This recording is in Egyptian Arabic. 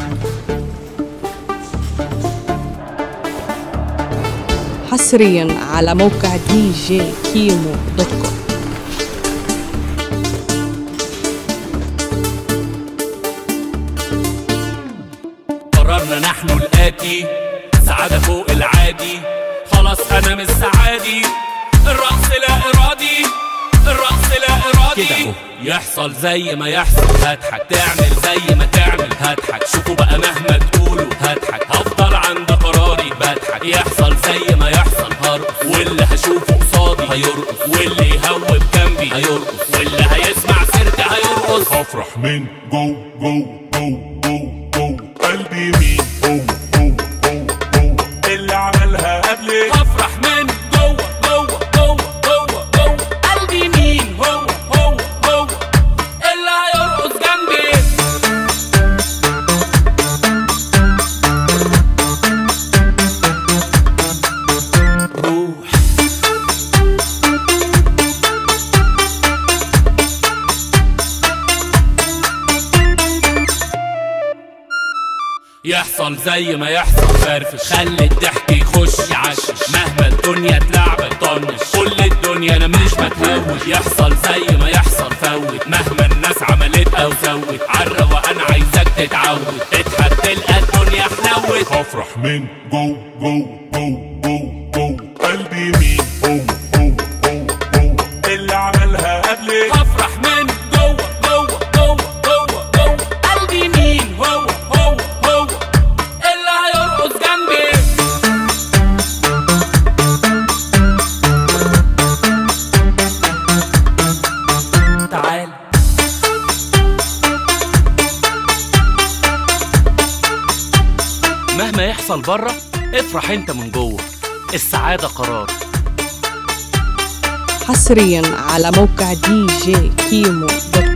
حصريا على موقع دي جي كيمو دوت كوم قررنا نحن الآتي سعادة فوق العادي خلاص أنا مش سعادي الرقص لا إرادي الرقص لا إرادي كده اهو يحصل زي ما يحصل هضحك تعمل زي ما تعمل هضحك شوفوا بقى مهما تقولوا هضحك هفضل عند قراري بضحك يحصل زي ما يحصل هرقص واللي هشوفه قصادي هيرقص واللي يهوب جنبي هيرقص واللي هيسمع سيرتي هيرقص افرح من جو جو جو جو جو قلبي مين هو هو هو هو اللي عملها قبلي هفرح من جوه جوه جوه جوه جوه قلبي مين هو هو هو اللي هيرقص جنبي روح يحصل زي ما يحصل فرفش خلي الضحك يخش يعشش مهما الدنيا اتلعبت طنش كل الدنيا انا مش متهوش يحصل زي ما يحصل فوت مهما الناس عملت او سوت عالروقان انا عايزك تتعود اضحك تلقى الدنيا حلوت افرح من جو جو جو جو جو قلبي مين هو هو هو هو اللي عملها قبلي هفرح من جوه جوه جوه جوه جوه قلبي مين هو هو هو اللي هيرقص جنبي تعال مهما يحصل بره افرح انت من جوه السعادة قرار حصريا على موقع دي جي كيمو دوت كوم